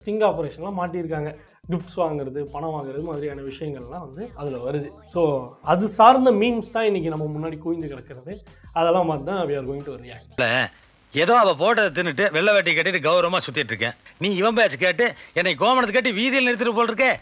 Sting ஆப்ரேஷன்லாம் மாட்டியிருக்காங்க gifts வாங்குறது பணம் வாங்குறது மாதிரியான விஷயங்கள்லாம் வந்து அதில் வருது ஸோ அது சார்ந்த மீம்ஸ் தான் இன்னைக்கு நம்ம முன்னாடி குவிந்து கிடக்கிறது அதெல்லாம் பார்த்து தான் we are going to react ஏதோ அவ போட்டதை தின்னுட்டு வெள்ளை வேட்டி கட்டிட்டு கௌரவமா சுத்திட்டு இருக்கேன் நீ இவன் பேச்சு கேட்டு என்னை கோமணத்தை கட்டி வீதியில் நிறுத்திட்டு போல் இருக்கே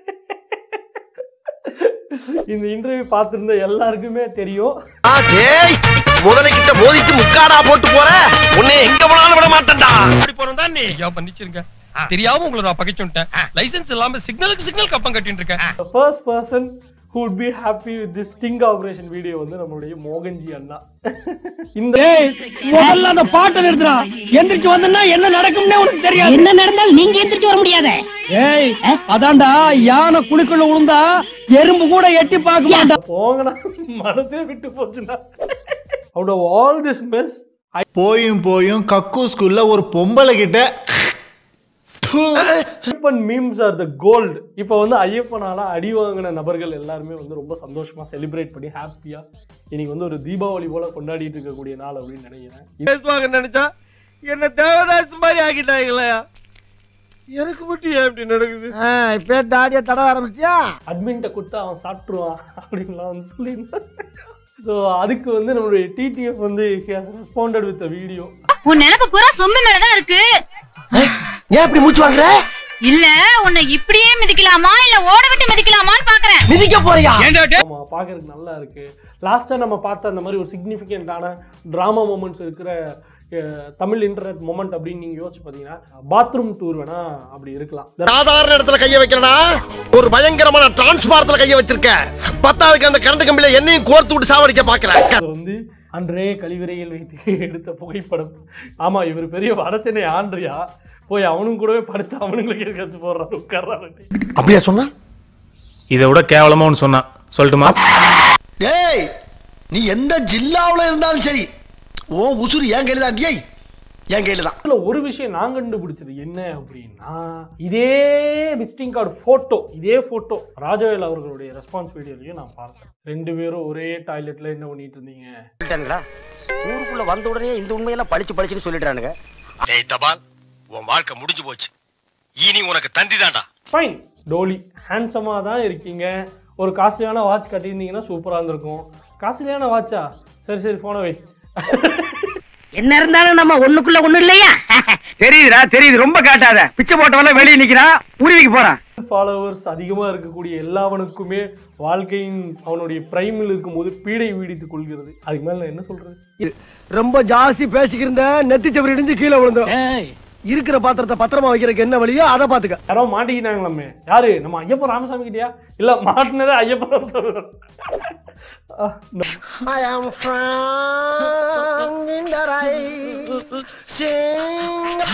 இந்த இன்டர்வியூ பார்த்துருந்த எல்லாருக்குமே தெரியும் டேய் முதலைக்கிட்ட மோதிட்டு முக்காடா போட்டு போற உன்னை எங்க போனாலும் விட மாட்டேன்டா அப்படி போறோம் தான் நீ ஐயா மன்னிச்சிருங்க தெரியாம உங்களை நான் பகைச்சுட்டேன் லைசென்ஸ் இல்லாம சிக்னலுக்கு சிக்னல் கப்பம் கட்டிட்டு இருக்கேன் the first person who would be happy with this sting operation video வந்து நம்மளுடைய மோகன்ஜி அண்ணா இந்த முதல்ல அந்த பாட்டை நிறுத்துறா எந்திரிச்சு வந்தா என்ன நடக்கும்னே உனக்கு தெரியாது என்ன நடந்தாலும் நீங்க எந்திரிச்சு வர முடியாதே ஏய் அதான்டா யானை குழிக்குள்ள விழுந்தா எறும்பு கூட எட்டி பார்க்க மாட்டா போங்கண்ணா மனசே விட்டு போச்சுண்ணா out of all this mess போயும் போயும் கக்கூஸ்குள்ள ஒரு பொம்பளை கிட்ட Ayyappan memes are the gold இப்போ வந்து ஐயப்பனால அடி வாங்கின நபர்கள் எல்லாருமே வந்து ரொம்ப சந்தோஷமா செலிப்ரேட் பண்ணி ஹாப்பியா இன்னைக்கு வந்து ஒரு தீபாவளி போல கொண்டாடிட்டு இருக்கக்கூடிய நாள் அப்படின்னு நினைக்கிறேன் பேசுவாங்க நினைச்சா என்ன தேவதாஸ் மாதிரி ஆக்கிட்டாங்களா எனக்கு மட்டும் ஏன் இப்படி நடக்குது இப்ப தாடிய தட ஆரம்பிச்சியா அட்மின்ட்ட கொடுத்தா அவன் சாப்பிட்ருவான் அப்படின்லாம் வந்து சொல்லியிருந்தான் ஸோ அதுக்கு வந்து நம்மளுடைய டிடிஎஃப் வந்து ரெஸ்பாண்டட் வித் வீடியோ உன் நினைப்பு பூரா சொம்பு மேலதான் இருக்கு ஏன் இப்படி மூச்சு வாங்குற இல்ல உன்னை இப்படியே மிதிக்கலாமா இல்ல ஓட விட்டு மிதிக்கலாமான்னு பாக்குறேன் மிதிக்க போறியா ஆமா பார்க்கறதுக்கு நல்லா இருக்கு லாஸ்ட்டாக நம்ம பார்த்த அந்த மாதிரி ஒரு சிக்னிஃபிகண்ட்டான ட்ராமா மூமெண்ட்ஸ் இருக்கிற அஹ், தமிழ் இன்டர்நெட் மொமெண்ட் அப்படின்னு நீங்க யோசிச்சு பார்த்தீங்கன்னா பாத்ரூம் டூர் வேணா அப்படி இருக்கலாம் சாதாரண இடத்துல கைய வைக்கலனா ஒரு பயங்கரமான டிரான்ஸ்பாரத்துல கைய வச்சிருக்க பத்தாவதுக்கு அந்த கரண்ட் கம்பியில என்னையும் கோர்த்து விட்டு சாவடிக்க பாக்குறேன் அது வந்து அன்றே கழிவறையில் வைத்து எடுத்த புகைப்படம் ஆமா இவர் பெரிய வடச்சென்னை ஆண்ட்ரியா போய் அவனும் கூடவே படுத்து அவனுங்களுக்கு இருக்கிறது போடுறாரு உட்கார்றாரு அப்படியா சொன்னா இதை விட கேவலமா ஒன்று சொன்னான் சொல்லட்டுமா டேய் நீ எந்த ஜில்லாவுல இருந்தாலும் சரி ஓ உசுறு என் கையில தான் டேய் என் கையில தான் இதுல ஒரு விஷயம் நான் கண்டுபிடிச்சது என்ன அப்படின்னா இதே விசிட்டிங் கார்டு போட்டோ இதே போட்டோ ராஜவேல் அவர்களுடைய ரெஸ்பான்ஸ் வீடியோலையும் நான் பார்த்தேன் ரெண்டு பேரும் ஒரே டாய்லெட்ல என்ன பண்ணிட்டு இருந்தீங்க சொல்லிட்டானுங்களா ஊருக்குள்ள வந்த உடனே இந்த உண்மையெல்லாம் படிச்சு படிச்சுன்னு சொல்லிடுறானுங்க டேய் தபால் உன் வாழ்க்கை முடிஞ்சு போச்சு இனி உனக்கு தந்தி தான்டா ஃபைன் டோலி ஹேண்ட்ஸமாக தான் இருக்கீங்க ஒரு காஸ்ட்லியான வாட்ச் கட்டியிருந்தீங்கன்னா சூப்பராக இருந்திருக்கும் காஸ்ட்லியான வாட்சா சரி சரி ஃபோனை வை என்ன இருந்தாலும் நம்ம ஒண்ணுக்குள்ள ஒண்ணு இல்லையா தெரியுதுடா தெரியுது ரொம்ப காட்டாத பிச்சை போட்டவன வெளியே நிக்கிறான் உருவிக்கு போறான் ஃபாலோவர்ஸ் அதிகமாக இருக்கக்கூடிய எல்லாவனுக்குமே வாழ்க்கையின் அவனுடைய பிரைமில் இருக்கும்போது பீடை வீடித்துக் கொள்கிறது அதுக்கு மேலே நான் என்ன சொல்றது ரொம்ப ஜாஸ்தி பேசிக்கிருந்த நெத்தி சவரி இடிஞ்சு கீழே விழுந்துரும் இருக்கிற பாத்திரத்தை பத்திரமா வைக்கிறதுக்கு என்ன வழியோ அதை பாத்துக்க யாரோ மாட்டிக்கிட்டாங்களாமே யாரு நம்ம ஐயப்பன் ராமசாமி கிட்டயா இல்ல மாட்டினதே ஐயப்பன் ராமசாமி தான். ஆ, no. I am found in the sing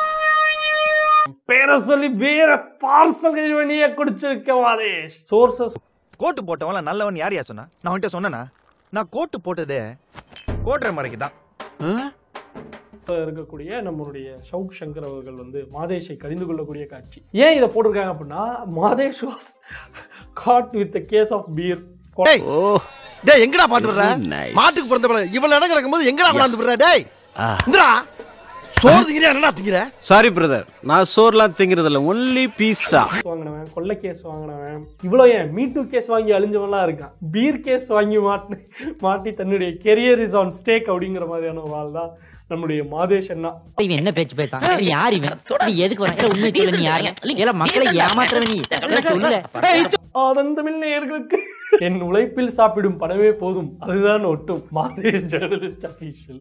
பேரை சொல்லி வேற பார்சல் வெளியே குடிச்சிருக்க மாதேஷ் சோர்சஸ் கோட்டு போட்டவன்ல நல்லவன் யார் யார் சொன்னா நான் உன்கிட்ட சொன்னேனா நான் கோட்டு போட்டதே கோட்டுற மறைக்கு தான் இருக்கக்கூடிய நம்மளுடைய ஷவுக் சங்கர் அவர்கள் வந்து மாதேஷை கடிந்து கொள்ளக்கூடிய காட்சி ஏன் இதை போட்டிருக்காங்க அப்படின்னா Madesh was caught with case of beer டேய் டேய் எங்கடா பாத்து விடுற மாட்டுக்கு பிறந்தவள இவ்வளவு இடம் கிடக்கும்போது எங்கடா கொண்டாந்து விடுற டேய் இந்திரா சோறு திங்கிறியா என்னடா திங்கிற சாரி பிரதர் நான் சோர்லாம் திங்கிறது இல்ல ஒன்லி பீஸா வாங்கினவன் கொள்ளை கேஸ் வாங்கினவன் இவ்வளோ ஏன் மீ டூ கேஸ் வாங்கி அழிஞ்சவன்லாம் இருக்கான் பீர் கேஸ் வாங்கி மாட்டி மாட்டி தன்னுடைய கெரியர் இஸ் ஆன் ஸ்டேக் அப்படிங்கிற மாதிரியான ஒரு ஆள் தான் நம்முடைய மாதேஷ் அண்ணா இவன் என்ன பேச்சு பேசான் யார் இவன் நீ எதுக்கு வர உண்மை சொல்லு நீ யாரு இல்ல மக்களை ஏமாத்துறவன் நீ சொல்லல ஆனந்தமில் நேயர்களுக்கு என் உழைப்பில் சாப்பிடும் பணமே போதும் அதுதான் ஒட்டும் மாதேஷ் ஜேர்னலிஸ்ட் அஃபீஷியல்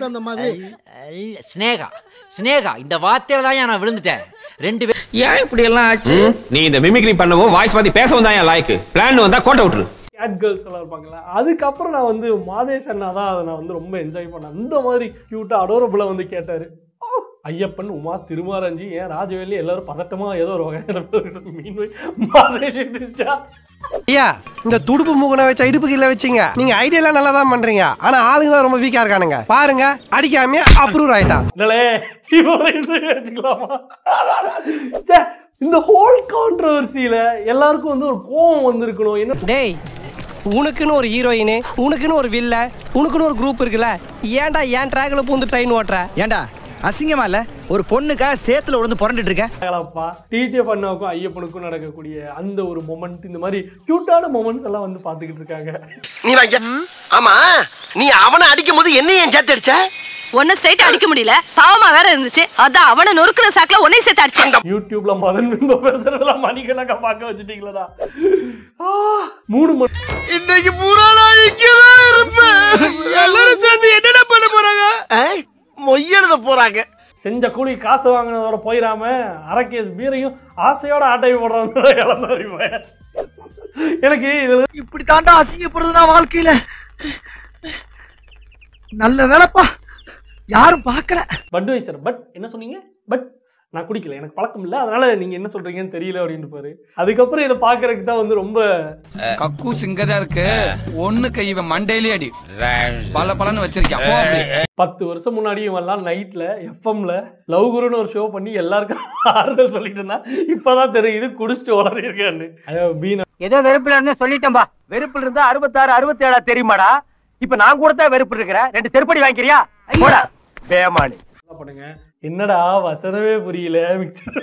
ஸ்னேகா ஸ்னேகா இந்த வார்த்தையில தான் நான் விழுந்துட்டேன் ரெண்டு பேர் ஏன் இப்படி எல்லாம் ஆச்சு நீ இந்த மிமிக்ரி பண்ணவும் வாய்ஸ் மாத்தி பேசவும் தான் என் லாய்க்கு பிளான் வந்தா கோட்டை விட்டுரு கேட் கேர்ள்ஸ் எல்லாம் இருப்பாங்களா அதுக்கப்புறம் நான் வந்து மாதேஷ் அண்ணா தான் அதை நான் வந்து ரொம்ப என்ஜாய் பண்ணேன் அந்த மாதிரி க்யூட்டாக அடோரபுளாக வந்து கேட்டார் ஐயப்பன் உமா திருமாரஞ்சி ஏன் ராஜவேலி எல்லாரும் பதட்டமா ஏதோ ஒரு வகையான மீன் மாதேஷ் இருந்துச்சா ஐயா இந்த துடுப்பு மூக்கனை வச்ச இடுப்பு கீழ வச்சீங்க நீங்க ஐடியா நல்லா தான் பண்றீங்க ஆனா ஆளுங்க தான் ரொம்ப வீக்கா இருக்கானுங்க பாருங்க அடிக்காம அப்ரூவ் ஆயிட்டான் இல்லலே இவரை வச்சுக்கலாமா ச்சே, இந்த ஹோல் கான்ட்ரவர்சியில எல்லாருக்கும் வந்து ஒரு கோவம் வந்திருக்கணும் என்ன டேய் உனக்குன்னு ஒரு ஹீரோயின் உனக்குன்னு ஒரு வில்ல உனக்குன்னு ஒரு குரூப் இருக்குல்ல ஏன்டா ஏன் ட்ராக்ல பூந்து ட்ரெயின் ஓட்டுற ஏண்டா அசிங்கமா இல்ல ஒரு பொண்ணுக்காக சேத்துல உடந்து புரண்டுட்டு இருக்க கேளப்பா டிடிஎஃப் அண்ணாவுக்கும் ஐயப்பனுக்கும் நடக்கக்கூடிய அந்த ஒரு மொமெண்ட் இந்த மாதிரி கியூட்டான மொமெண்ட்ஸ் எல்லாம் வந்து பார்த்துக்கிட்டு இருக்காங்க நீ வாங்க ஆமா நீ அவனை அடிக்கும் போது என்ன ஏன் சேர்த்து அடிச்ச ஒன்னும் ஸ்ட்ரைட் அடிக்க முடியல பாவமா வேற இருந்துச்சு அதான் அவனை நொறுக்குற சாக்குல உன்னை சேர்த்து அடிச்சேன் யூடியூப்ல மதன் பிம்ப பேசுறதெல்லாம் மணிக்கணக்கா பார்க்க வச்சுட்டீங்களா ஆ, மூணு மணி இன்னைக்கு பூரா நான் இங்கதான் இருப்பேன் எல்லாரும் சேர்ந்து என்னென்ன பண்ண போறாங்க மொய்யெழுத போறாங்க செஞ்ச கூலி காசு வாங்கினதோட போயிடாம அரை கேஸ் பீரையும் ஆசையோட ஆட்டை போடுறாங்க இழந்தறிவேன் எனக்கு இதுல இப்படி தாண்டா அசிங்கப்படுறதுனா வாழ்க்கையில நல்ல வேலைப்பா யாரும் பார்க்கல பட்வைசர் பட் என்ன சொன்னீங்க பட் நான் குடிக்கல எனக்கு பழக்கம் இல்லை அதனால நீங்க என்ன சொல்றீங்கன்னு தெரியல அப்படின்னு பாரு அதுக்கப்புறம் இதை பாக்குறதுக்கு தான் வந்து ரொம்ப கக்கூ சிங்கதா இருக்கு ஒண்ணுக்கு இவன் மண்டையிலே அடி பல பலன்னு வச்சிருக்கான் போ அப்படி. பத்து வருஷம் முன்னாடி இவன்லாம் நைட்ல எஃப்எம்ல லவ் குருன்னு ஒரு ஷோ பண்ணி எல்லாருக்கும் ஆறுதல் சொல்லிட்டு இருந்தா இப்பதான் தெரியுது குடிச்சிட்டு வளரி இருக்கான்னு ஐயோ, பீனா ஏதோ வெறுப்புல இருந்து சொல்லிட்டேன்பா வெறுப்புல இருந்தா அறுபத்தாறு அறுபத்தி ஏழா தெரியுமாடா இப்ப நான் கூட தான் வெறுப்பு இருக்கிறேன் ரெண்டு செருப்படி வாங்கிக்கிறியா போடா பேமானி என்ன பண்ணுங்க என்னடா வசனமே புரியல mixture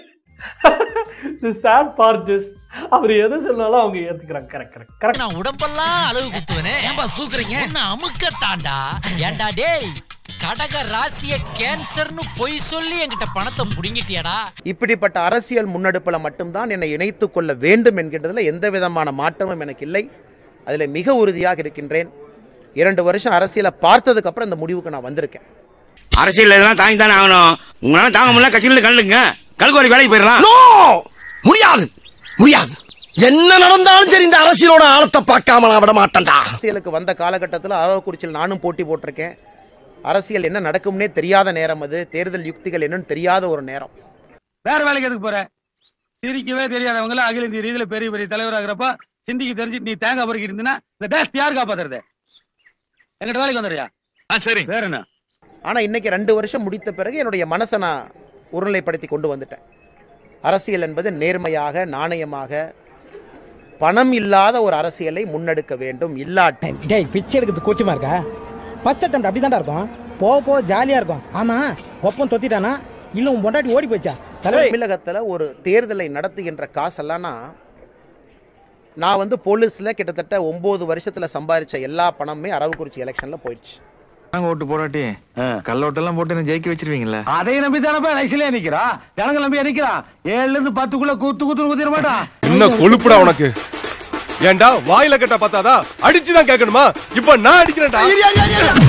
the sad part is அவர் எதை சொன்னாலும் அவங்க ஏத்துக்கிறாங்க கரெக்ட் கரெக்ட் கரெக்ட் நான் உடம்பெல்லாம் அளவு குத்துவனே ஏன்பா தூக்குறீங்க என்ன அமுக்கத்தாண்டா ஏன்டா டேய் கடக ராசிய கேன்சர்னு பொய் சொல்லி என்கிட்ட பணத்தை புடுங்கிட்டியாடா இப்படிப்பட்ட அரசியல் முன்னெடுப்பில் மட்டும்தான் என்னை இணைத்துக் கொள்ள வேண்டும் என்கின்றதுல எந்த விதமான மாற்றமும் எனக்கு இல்லை அதில் மிக உறுதியாக இருக்கின்றேன் இரண்டு வருஷம் அரசியலை பார்த்ததுக்கு அப்புறம் இந்த முடிவுக்கு நான் வந்திருக்கேன் அரசியல் இதெல்லாம் தாங்கி தானே ஆகணும் உங்களால தாங்க முடியல கட்சியில கலந்துங்க கல்கோரி வேலைக்கு போயிடலாம் நோ முடியாது முடியாது என்ன நடந்தாலும் சரி இந்த அரசியலோட ஆழத்தை பார்க்காம நான் விட மாட்டேன்டா அரசியலுக்கு வந்த காலகட்டத்தில் அரவக்குறிச்சியில் நானும் போட்டி போட்டிருக்கேன் அரசியல் என்ன நடக்கும்னே தெரியாத நேரம் அது தேர்தல் யுக்திகள் என்னன்னு தெரியாத ஒரு நேரம் வேற வேலைக்கு எதுக்கு போற சிரிக்கவே தெரியாதவங்கள அகில இந்திய ரீதியில பெரிய பெரிய தலைவராகிறப்ப சிந்திக்கு தெரிஞ்சுட்டு நீ தேங்காய் பொறுக்கி இருந்தீங்கன்னா இந்த டேஸ்ட் யார் காப்பாத்துறது எங்கிட்ட வேலைக்கு வந்துடுறியா சரி வேற என்ன ஆனா இன்னைக்கு ரெண்டு வருஷம் முடித்த பிறகு என்னுடைய மனசை நான் ஒருநிலைப்படுத்தி கொண்டு வந்துட்டேன் அரசியல் என்பது நேர்மையாக நாணயமாக பணம் இல்லாத ஒரு அரசியலை முன்னெடுக்க வேண்டும் இல்லாட்டி டேய் பிச்சை எடுக்கிறது கூச்சமா இருக்கா ஃபர்ஸ்ட் அட்டம் அப்படி இருக்கும் போக போக ஜாலியா இருக்கும் ஆமா ஒப்பம் தொத்திட்டானா இல்ல உன் பொண்டாட்டி ஓடி போச்சா தலைவர் தமிழகத்துல ஒரு தேர்தலை நடத்துகின்ற காசெல்லாம்னா நான் வந்து போலீஸ்ல கிட்டத்தட்ட ஒன்பது வருஷத்துல சம்பாதிச்ச எல்லா பணமுமே அரவக்குறிச்சி எலெக்ஷன்ல போயிடுச்சு நாங்க ஓட்டு போடாட்டி கள்ள ஓட்டெல்லாம் போட்டு என்ன ஜெயிக்க வச்சிருவீங்களா அதை நம்பி தானப்பா நைசிலே நிக்கிறான் ஜனங்க நம்பி நிக்கிறான் ஏழுல இருந்து பத்துக்குள்ள கூத்து கூத்து குத்திர மாட்டான் என்ன கொழுப்புடா உனக்கு ஏன்டா வாயில கட்ட பார்த்தாதா அடிச்சுதான் கேட்கணுமா இப்ப நான் அடிக்கிறேன்டா